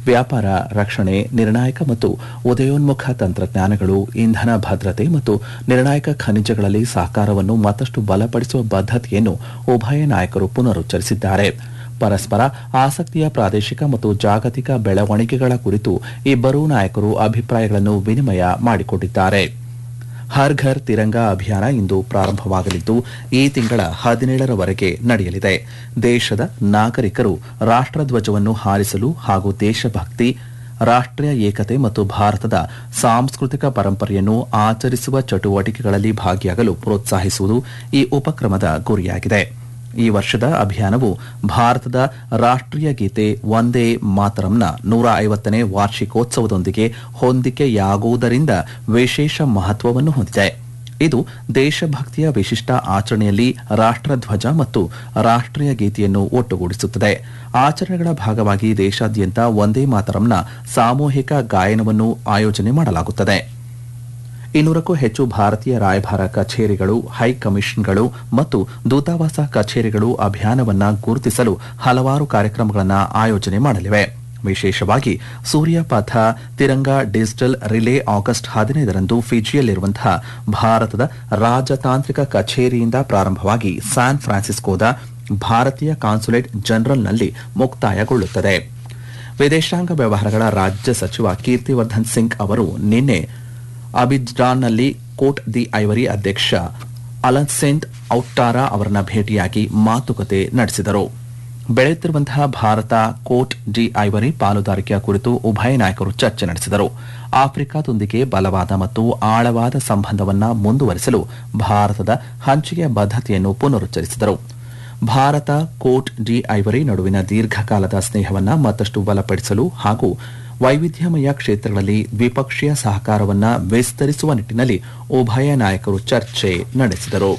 ವ್ಯಾಪಾರ ರಕ್ಷಣೆ ನಿರ್ಣಾಯಕ ಮತ್ತು ಉದಯೋನ್ಮುಖ ತಂತ್ರಜ್ಞಾನಗಳು ಇಂಧನ ಭದ್ರತೆ ಮತ್ತು ನಿರ್ಣಾಯಕ ಖನಿಜಗಳಲ್ಲಿ ಸಹಕಾರವನ್ನು ಮತ್ತಷ್ಟು ಬಲಪಡಿಸುವ ಬದ್ಧತೆಯನ್ನು ಉಭಯ ನಾಯಕರು ಪುನರುಚ್ಚರಿಸಿದ್ದಾರೆ ಪರಸ್ಪರ ಆಸಕ್ತಿಯ ಪ್ರಾದೇಶಿಕ ಮತ್ತು ಜಾಗತಿಕ ಬೆಳವಣಿಗೆಗಳ ಕುರಿತು ಇಬ್ಬರೂ ನಾಯಕರು ಅಭಿಪ್ರಾಯಗಳನ್ನು ವಿನಿಮಯ ಮಾಡಿಕೊಂಡಿದ್ದಾರೆ ಹರ್ ಘರ್ ತಿರಂಗ ಅಭಿಯಾನ ಇಂದು ಪ್ರಾರಂಭವಾಗಲಿದ್ದು ಈ ತಿಂಗಳ ಹದಿನೇಳರವರೆಗೆ ನಡೆಯಲಿದೆ ದೇಶದ ನಾಗರಿಕರು ರಾಷ್ಟ್ರಧ್ವಜವನ್ನು ಹಾರಿಸಲು ಹಾಗೂ ದೇಶಭಕ್ತಿ ರಾಷ್ಟ್ರೀಯ ಏಕತೆ ಮತ್ತು ಭಾರತದ ಸಾಂಸ್ಕೃತಿಕ ಪರಂಪರೆಯನ್ನು ಆಚರಿಸುವ ಚಟುವಟಿಕೆಗಳಲ್ಲಿ ಭಾಗಿಯಾಗಲು ಪ್ರೋತ್ಸಾಹಿಸುವುದು ಈ ಉಪಕ್ರಮದ ಗುರಿಯಾಗಿದೆ ಈ ವರ್ಷದ ಅಭಿಯಾನವು ಭಾರತದ ರಾಷ್ಟ್ರೀಯ ಗೀತೆ ವಂದೇ ಮಾತರಂನ ನೂರ ಐವತ್ತನೇ ವಾರ್ಷಿಕೋತ್ಸವದೊಂದಿಗೆ ಹೊಂದಿಕೆಯಾಗುವುದರಿಂದ ವಿಶೇಷ ಮಹತ್ವವನ್ನು ಹೊಂದಿದೆ ಇದು ದೇಶಭಕ್ತಿಯ ವಿಶಿಷ್ಟ ಆಚರಣೆಯಲ್ಲಿ ರಾಷ್ಟ್ರಧ್ವಜ ಮತ್ತು ರಾಷ್ಟ್ರೀಯ ಗೀತೆಯನ್ನು ಒಟ್ಟುಗೂಡಿಸುತ್ತದೆ ಆಚರಣೆಗಳ ಭಾಗವಾಗಿ ದೇಶಾದ್ಯಂತ ವಂದೇ ಮಾತರಂನ ಸಾಮೂಹಿಕ ಗಾಯನವನ್ನು ಆಯೋಜನೆ ಮಾಡಲಾಗುತ್ತದೆ ಇನ್ನೂರಕ್ಕೂ ಹೆಚ್ಚು ಭಾರತೀಯ ರಾಯಭಾರ ಕಚೇರಿಗಳು ಹೈ ಕಮಿಷನ್ಗಳು ಮತ್ತು ದೂತಾವಾಸ ಕಚೇರಿಗಳು ಅಭಿಯಾನವನ್ನ ಗುರುತಿಸಲು ಹಲವಾರು ಕಾರ್ಯಕ್ರಮಗಳನ್ನು ಆಯೋಜನೆ ಮಾಡಲಿವೆ ವಿಶೇಷವಾಗಿ Suryapatha Tiranga digital relay August ಹದಿನೈದರಂದು ಫಿಜಿಯಲ್ಲಿರುವಂತಹ ಭಾರತದ ರಾಜತಾಂತ್ರಿಕ ಕಚೇರಿಯಿಂದ ಪ್ರಾರಂಭವಾಗಿ ಸ್ಯಾನ್ ಫ್ರಾನ್ಸಿಸ್ಕೋದ ಭಾರತೀಯ ಕಾನ್ಸುಲೇಟ್ ಜನರಲ್ನಲ್ಲಿ ಮುಕ್ತಾಯಗೊಳ್ಳುತ್ತದೆ ವಿದೇಶಾಂಗ ವ್ಯವಹಾರಗಳ ರಾಜ್ಯ ಸಚಿವ ಕೀರ್ತಿವರ್ಧನ್ ಸಿಂಗ್ ಅವರು ನಿನ್ನೆ ಅಬಿಜ್ಡಾನ್ನಲ್ಲಿ ಕೋಟ್ ದಿ ಐವರಿ ಅಧ್ಯಕ್ಷ ಅಲನ್ಸೆಂಟ್ ಔಟ್ಟಾರಾ ಅವರನ್ನ ಭೇಟಿಯಾಗಿ ಮಾತುಕತೆ ನಡೆಸಿದರು ಬೆಳೆಯುತ್ತಿರುವಂತಹ ಭಾರತ ಕೋಟ್ ಡಿ ಐವರಿ ಪಾಲುದಾರಿಕೆಯ ಕುರಿತು ಉಭಯ ನಾಯಕರು ಚರ್ಚೆ ನಡೆಸಿದರು ಆಫ್ರಿಕಾದೊಂದಿಗೆ ಬಲವಾದ ಮತ್ತು ಆಳವಾದ ಸಂಬಂಧವನ್ನ ಮುಂದುವರಿಸಲು ಭಾರತದ ಹಂಚಿಕೆಯ ಬದ್ಧತೆಯನ್ನು ಪುನರುಚ್ಚರಿಸಿದರು ಭಾರತ ಕೋಟ್ ಡಿ ಐವರಿ ನಡುವಿನ ದೀರ್ಘಕಾಲದ ಸ್ನೇಹವನ್ನ ಮತ್ತಷ್ಟು ಬಲಪಡಿಸಲು ಹಾಗೂ ವೈವಿಧ್ಯಮಯ ಕ್ಷೇತ್ರಗಳಲ್ಲಿ ದ್ವಿಪಕ್ಷೀಯ ಸಹಕಾರವನ್ನ ವಿಸ್ತರಿಸುವ ನಿಟ್ಟಿನಲ್ಲಿ ಉಭಯ ನಾಯಕರು ಚರ್ಚೆ ನಡೆಸಿದರು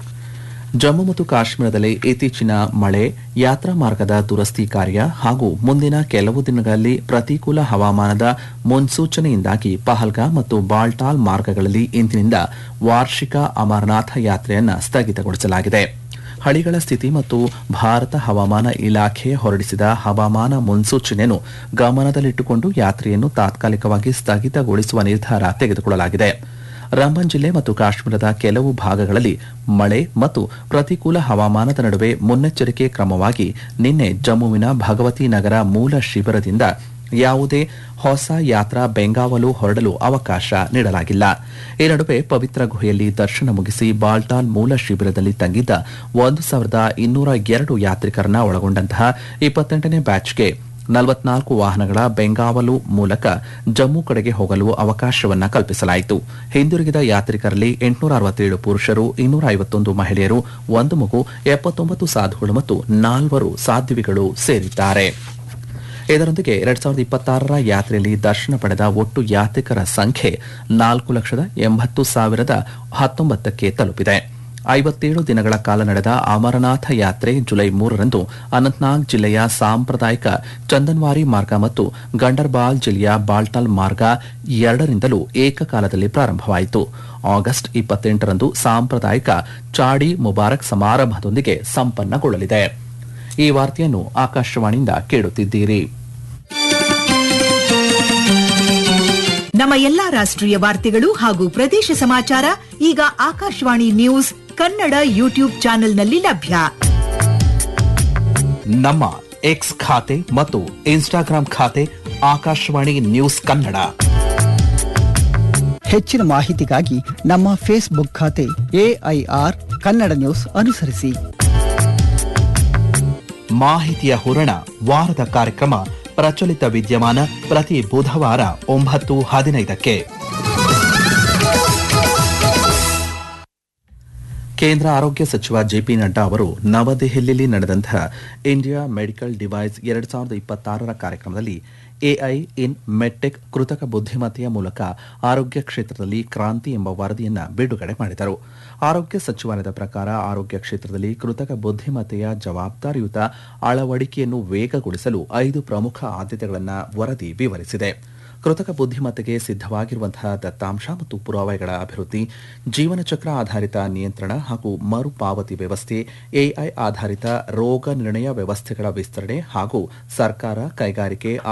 ಜಮ್ಮು ಮತ್ತು ಕಾಶ್ಮೀರದಲ್ಲಿ ಇತ್ತೀಚಿನ ಮಳೆ ಯಾತ್ರಾ ಮಾರ್ಗದ ದುರಸ್ತಿ ಕಾರ್ಯ ಹಾಗೂ ಮುಂದಿನ ಕೆಲವು ದಿನಗಳಲ್ಲಿ ಪ್ರತಿಕೂಲ ಹವಾಮಾನದ ಮುನ್ಸೂಚನೆಯಿಂದಾಗಿ ಪಹಲ್ಗಾ ಮತ್ತು ಬಾಲ್ಟಾಲ್ ಮಾರ್ಗಗಳಲ್ಲಿ ಇಂದಿನಿಂದ ವಾರ್ಷಿಕ ಅಮರನಾಥ ಯಾತ್ರೆಯನ್ನ ಸ್ಥಗಿತಗೊಳಿಸಲಾಗಿದೆ ಹಳಿಗಳ ಸ್ಥಿತಿ ಮತ್ತು ಭಾರತ ಹವಾಮಾನ ಇಲಾಖೆ ಹೊರಡಿಸಿದ ಹವಾಮಾನ ಮುನ್ಸೂಚನೆಯನ್ನು ಗಮನದಲ್ಲಿಟ್ಟುಕೊಂಡು ಯಾತ್ರೆಯನ್ನು ತಾತ್ಕಾಲಿಕವಾಗಿ ಸ್ಥಗಿತಗೊಳಿಸುವ ನಿರ್ಧಾರ ತೆಗೆದುಕೊಳ್ಳಲಾಗಿದೆ ರಂಬನ್ ಜಿಲ್ಲೆ ಮತ್ತು ಕಾಶ್ಮೀರದ ಕೆಲವು ಭಾಗಗಳಲ್ಲಿ ಮಳೆ ಮತ್ತು ಪ್ರತಿಕೂಲ ಹವಾಮಾನದ ನಡುವೆ ಮುನ್ನೆಚ್ಚರಿಕೆ ಕ್ರಮವಾಗಿ ನಿನ್ನೆ ಜಮ್ಮುವಿನ ಭಗವತಿ ನಗರ ಮೂಲ ಶಿಬಿರದಿಂದ ಯಾವುದೇ ಹೊಸ ಯಾತ್ರಾ ಬೆಂಗಾವಲು ಹೊರಡಲು ಅವಕಾಶ ನೀಡಲಾಗಿಲ್ಲ ಈ ನಡುವೆ ಪವಿತ್ರ ಗುಹೆಯಲ್ಲಿ ದರ್ಶನ ಮುಗಿಸಿ ಬಾಲ್ಟಾಲ್ ಮೂಲ ಶಿಬಿರದಲ್ಲಿ ತಂಗಿದ್ದ ಒಂದು ಸಾವಿರದ ಇನ್ನೂರ ಎರಡು ಯಾತ್ರಿಕರನ್ನ ಒಳಗೊಂಡಂತಹ ಇಪ್ಪತ್ತೆಂಟನೇ ಬ್ಯಾಚ್ಗೆ ನಲವತ್ನಾಲ್ಕು ವಾಹನಗಳ ಬೆಂಗಾವಲು ಮೂಲಕ ಜಮ್ಮು ಕಡೆಗೆ ಹೋಗಲು ಅವಕಾಶವನ್ನ ಕಲ್ಪಿಸಲಾಯಿತು ಹಿಂದಿರುಗಿದ ಯಾತ್ರಿಕರಲ್ಲಿ ಎಂಟುನೂರ ಅರವತ್ತೇಳು ಪುರುಷರು ಇನ್ನೂರ ಐವತ್ತೊಂದು ಮಹಿಳೆಯರು ಒಂದು ಮಗು ಎಪ್ಪತ್ತೊಂಬತ್ತು ಸಾಧುಗಳು ಮತ್ತು ನಾಲ್ವರು ಸಾಧ್ವಿಗಳು ಸೇರಿದ್ದಾರೆ ಇದರೊಂದಿಗೆ ಎರಡ್ ಸಾವಿರದ ಇಪ್ಪತ್ತಾರರ ಯಾತ್ರೆಯಲ್ಲಿ ದರ್ಶನ ಪಡೆದ ಒಟ್ಟು ಯಾತ್ರಿಕರ ಸಂಖ್ಯೆ ನಾಲ್ಕು ಲಕ್ಷದ ಎಂಬತ್ತು ಸಾವಿರದ ಹತ್ತೊಂಬತ್ತಕ್ಕೆ ತಲುಪಿದೆ ಐವತ್ತೇಳು ದಿನಗಳ ಕಾಲ ನಡೆದ ಅಮರನಾಥ ಯಾತ್ರೆ ಜುಲೈ ಮೂರರಂದು ಅನಂತನಾಗ್ ಜಿಲ್ಲೆಯ ಸಾಂಪ್ರದಾಯಿಕ ಚಂದನ್ವಾರಿ ಮಾರ್ಗ ಮತ್ತು ಗಂಡರ್ಬಾಲ್ ಜಿಲ್ಲೆಯ ಬಾಲ್ಟಾಲ್ ಮಾರ್ಗ ಎರಡರಿಂದಲೂ ಏಕಕಾಲದಲ್ಲಿ ಪ್ರಾರಂಭವಾಯಿತು ಆಗಸ್ಟ್ ಇಪ್ಪತ್ತೆಂಟರಂದು ಸಾಂಪ್ರದಾಯಿಕ ಚಾಡಿ ಮುಬಾರಕ್ ಸಮಾರಂಭದೊಂದಿಗೆ ಸಂಪನ್ನಗೊಳ್ಳಲಿದೆ ಈ ವಾರ್ತೆಯನ್ನು ಆಕಾಶವಾಣಿಯಿಂದ ಕೇಳುತ್ತಿದ್ದೀರಿ ನಮ್ಮ ಎಲ್ಲಾ ರಾಷ್ಟ್ರೀಯ ವಾರ್ತೆಗಳು ಹಾಗೂ ಪ್ರದೇಶ ಸಮಾಚಾರ ಈಗ ಆಕಾಶವಾಣಿ ನ್ಯೂಸ್ ಕನ್ನಡ ಯೂಟ್ಯೂಬ್ ಚಾನೆಲ್ನಲ್ಲಿ ಲಭ್ಯ ನಮ್ಮ ಎಕ್ಸ್ ಖಾತೆ ಮತ್ತು ಇನ್ಸ್ಟಾಗ್ರಾಂ ಖಾತೆ ಆಕಾಶವಾಣಿ ನ್ಯೂಸ್ ಕನ್ನಡ ಹೆಚ್ಚಿನ ಮಾಹಿತಿಗಾಗಿ ನಮ್ಮ ಫೇಸ್ಬುಕ್ ಖಾತೆ ಎಐಆರ್ ಕನ್ನಡ ನ್ಯೂಸ್ ಅನುಸರಿಸಿ ಮಾಹಿತಿಯ ಹೂರಣ ವಾರದ ಕಾರ್ಯಕ್ರಮ ಪ್ರಚಲಿತ ವಿದ್ಯಮಾನ ಪ್ರತಿ ಬುಧವಾರ ಒಂಬತ್ತು ಹದಿನೈದಕ್ಕೆ ಕೇಂದ್ರ ಆರೋಗ್ಯ ಸಚಿವ ಜೆಪಿ ನಡ್ಡಾ ಅವರು ನವದೆಹಲಿಯಲ್ಲಿ ನಡೆದಂತಹ ಇಂಡಿಯಾ ಮೆಡಿಕಲ್ ಡಿವೈಸ್ ಎರಡ್ ಸಾವಿರದ ಇಪ್ಪತ್ತಾರರ ಕಾರ್ಯಕ್ರಮದಲ್ಲಿ ಎಐ ಇನ್ ಮೆಡ್ಟೆಕ್ ಕೃತಕ ಬುದ್ಧಿಮತ್ತೆಯ ಮೂಲಕ ಆರೋಗ್ಯ ಕ್ಷೇತ್ರದಲ್ಲಿ ಕ್ರಾಂತಿ ಎಂಬ ವರದಿಯನ್ನು ಬಿಡುಗಡೆ ಮಾಡಿದರು ಆರೋಗ್ಯ ಸಚಿವಾಲಯದ ಪ್ರಕಾರ ಆರೋಗ್ಯ ಕ್ಷೇತ್ರದಲ್ಲಿ ಕೃತಕ ಬುದ್ಧಿಮತ್ತೆಯ ಜವಾಬ್ದಾರಿಯುತ ಅಳವಡಿಕೆಯನ್ನು ವೇಗಗೊಳಿಸಲು ಐದು ಪ್ರಮುಖ ಆದ್ಯತೆಗಳನ್ನು ವರದಿ ವಿವರಿಸಿದೆ ಕೃತಕ ಬುದ್ಧಿಮತ್ತೆಗೆ ಸಿದ್ಧವಾಗಿರುವಂತಹ ದತ್ತಾಂಶ ಮತ್ತು ಪುರಾವೆಗಳ ಅಭಿವೃದ್ಧಿ ಜೀವನ ಚಕ್ರ ಆಧಾರಿತ ನಿಯಂತ್ರಣ ಹಾಗೂ ಮರುಪಾವತಿ ವ್ಯವಸ್ಥೆ ಎಐ ಆಧಾರಿತ ರೋಗ ನಿರ್ಣಯ ವ್ಯವಸ್ಥೆಗಳ ವಿಸ್ತರಣೆ ಹಾಗೂ ಸರ್ಕಾರ ಕೈಗಾರಿಕೆ